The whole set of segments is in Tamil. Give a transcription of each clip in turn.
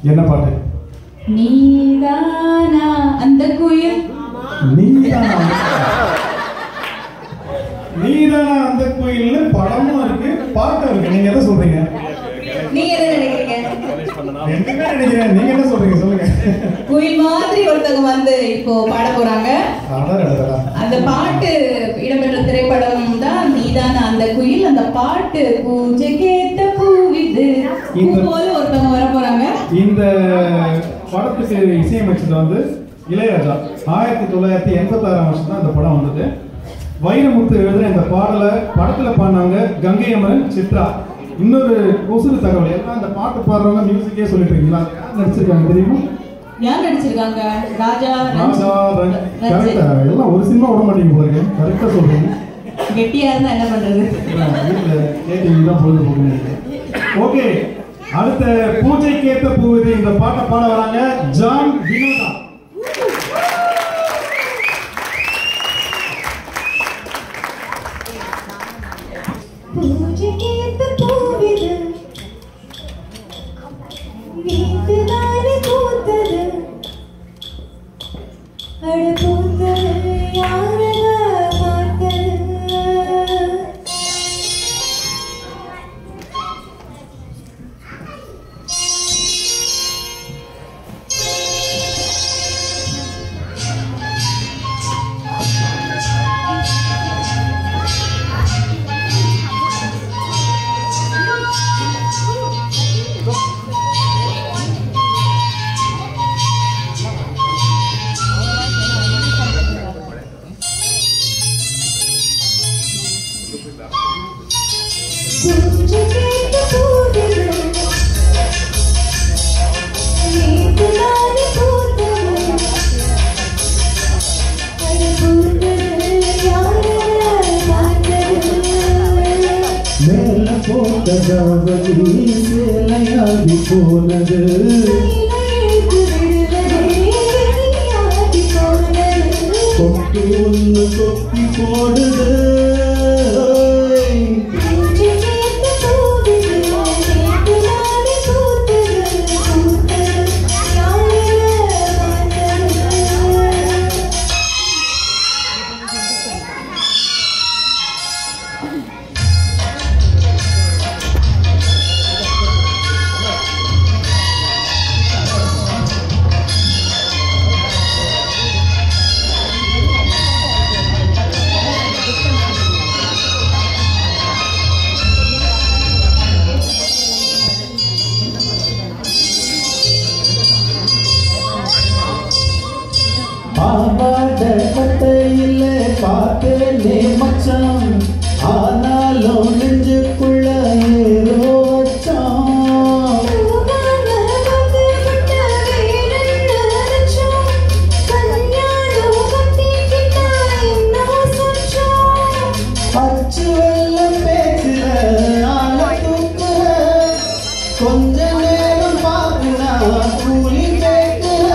என்ன பாட்டு நீதானா அந்த குயில் நீதானா நீதானா அந்த கோயில்னு படமும் இருக்கு பாட்டும் இருக்கு நீங்க எதை சொல்றீங்க நீங்க என்ன நினைக்கிறீங்க ரெண்டுமே நினைக்கிறேன் நீங்க என்ன சொல்றீங்க சொல்லுங்க குயில் மாதிரி ஒருத்தவங்க வந்து இப்போ பாட போறாங்க அடடடடா. அந்த பாட்டு இடம்பெற்ற திரைப்படம் தான் நீதான அந்த குயில் அந்த பாட்டு பூஜை கேட்ட பூவிது பூ இந்த- போல ஒருத்தவங்க வர போறாங்க இந்த படத்துக்கு இசையமைச்சது வந்து இளையராஜா ஆயிரத்தி தொள்ளாயிரத்தி எண்பத்தாறாம் வருஷம் தான் இந்த படம் வந்தது வைரமுத்து எழுதுன இந்த பாடலை படத்துல பாடினாங்க கங்கை அமரன் சித்ரா இன்னொரு உசுறு தகவல் எல்லாம் அந்த பாட்டு பாடுறவங்க மியூசிக்கே சொல்லிட்டு இருக்கீங்களா யார் நடிச்சிருக்காங்க தெரியுமா யார் நடிச்சிருக்காங்க ராஜா ராஜா ரஞ்சித். ரஞ்சித். கரெக்டா எல்லாம் ஒரு சினிமா விட மாட்டீங்க போல இருக்கு கரெக்டா சொல்றீங்க கெட்டியா இருந்தா என்ன பண்றது வீட்டுல கேட்டீங்க தான் பொழுது போகுது ஓகே அடுத்த பூஜைக்கு ஏத்த பூவிது இந்த பாட்டை பாட வராங்க ஜான் வினோதா பூஜை கேட்ட பூவிது வீட்டு நாளை பூத்தது அட பூத்தது யாரத பார்த்தது பூஜை கேட்ட பூவிது வீட்டு நாளை பூத்தது அட பூத்தது யாரத பார்த்தது மேல போட்ட ஜாவதி சேலையாகி போனது கொட்டி ஒன்று கொத்தி போடுது பாவாட கட்டையில பார்த்தேனே மச்சான் ஆனாலும் நெஞ்சுக்குள்ள ஏதோ வச்சான் அச்சு வெள்ளம் பேசுற ஆள தூக்குற கொஞ்ச நேரம் பார்க்குறா கூலி கேட்குற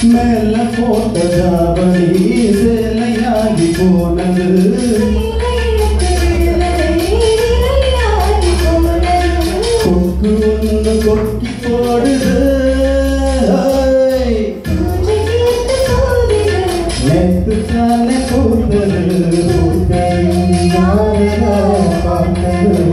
மேல போட்ட தாவணி சேலையாகி போனது கொக்கு ஒன்று கொக்கி போடுது ஹை. நேத்து தானே பூத்தது பூத்தையும் யாரோ பார்த்தது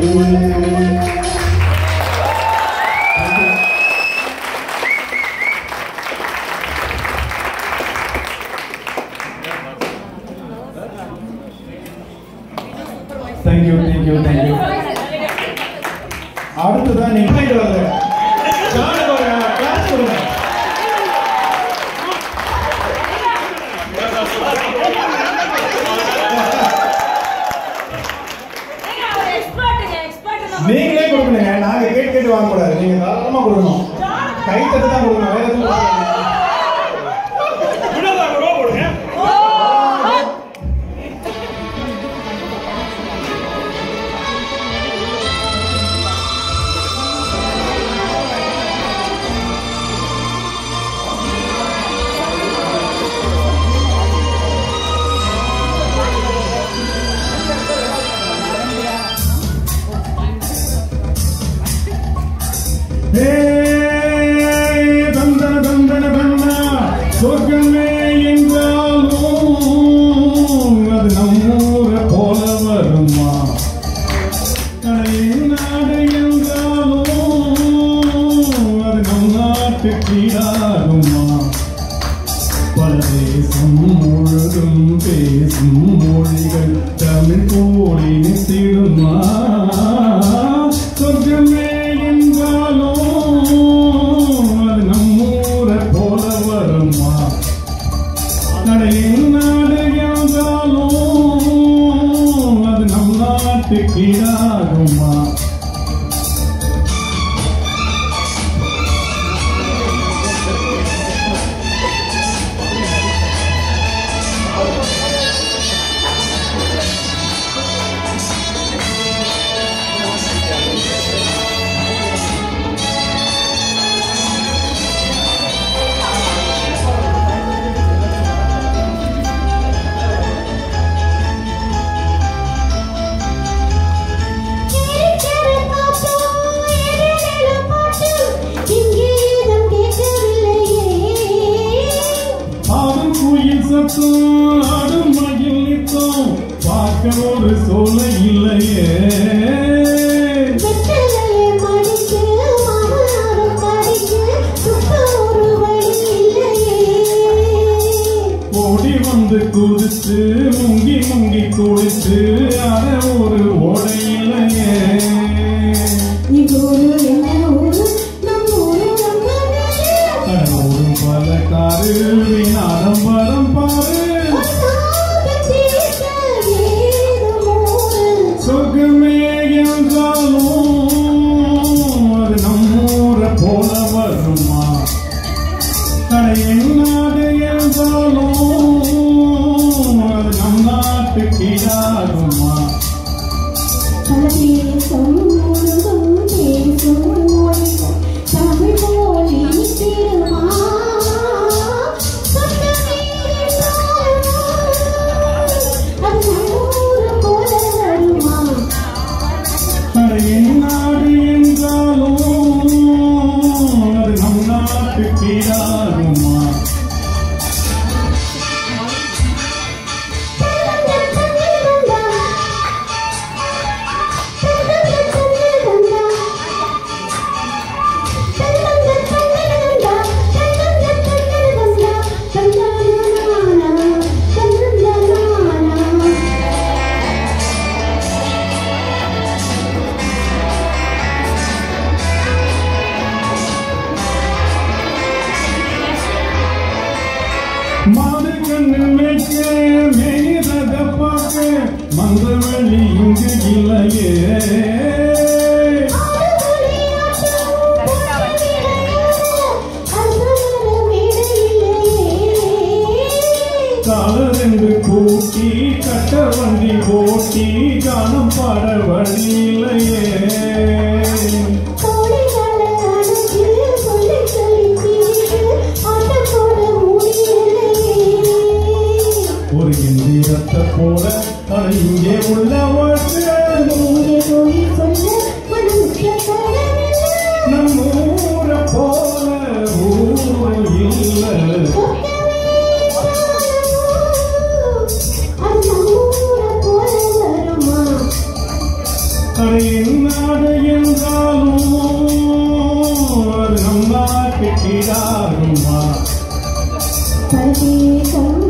தேங்க்யூ தேங்க்யூ தேங்க்யூ அடுத்ததான் நீங்க போயிட்டு வாங்க ஜானுக்கு ஒரு கிளாஸ் கொடுங்க நீங்களே கொடுக்கணுங்க நாங்க கேட்டு கேட்டு வாங்க கூடாது நீங்க தாராளமா கொடுக்கணும் கை தட்டு தான் கொடுக்கணும் வேற எதுவும் கொடுக்கக்கூடாது. ஏய், தந்தன தந்தன தன்னா, சொர்க்கமே என்றாலும் அது நம்மூரை போல வருமா கடையின் நாடு என்றாலும் அது நம் நாட்டு கீழாகுமா பல தேசம் முழுதும் பேசும் மொழிகள் தமிழ் போடி நித்திடுமா சொர்க்கமே என்றாலும் அது நம்மூரை போல வருமா கடையின் நாடு என்றாலும் அது நம் நாட்டு கீழாகுமா ஆடும் குயில் சத்தம் ஆடும் மயில் நித்தம் பார்க்க ஒரு சோலை இல்லையே ஓடி வந்து குடிச்சு முங்கி முங்கி குடிச்சு அட ஒரு ஓடை இல்லையே அட ஒரு பலக்காரு வினாடம் வரம் பாரு சொர்க்கமே என்றாலும் அது நம்மூரை போல வருமா கடையின் நாடு என்றாலும் அது நம் நாட்டு கீழாகுமா தமிழ் மொழி திருமா அது நம்மூர் போல வருமா கடையின் நாடு என்றாலும் அது நம் நாட்டு கீழாகுமா மாது கண்ணு வைக்க மேனிரக பார்க்க மந்தவெளி இங்கு இல்லையே காலரென்று கூட்டி கட்ட வண்டி ஓட்டி கானம் பாட வழி இல்லையே கோடைகால அணைச்சு சொல்லி சொல்லி சிரிச்சு ஆட்டம் போட மூடி ஒரு எந்திரத்தை போல ஆனா இங்கே உள்ள வாழ்க்கை எங்கே போய் சொல்ல மனமுற்ற தரவில்லை நம்ம ஊரை போல ஊரும் இல்லை சொர்க்கமே அது நம்மூர போல வருமா நாடு என்றாலும் அது நம்ம நாட்டுக்கிடாகுமா பரதேசம்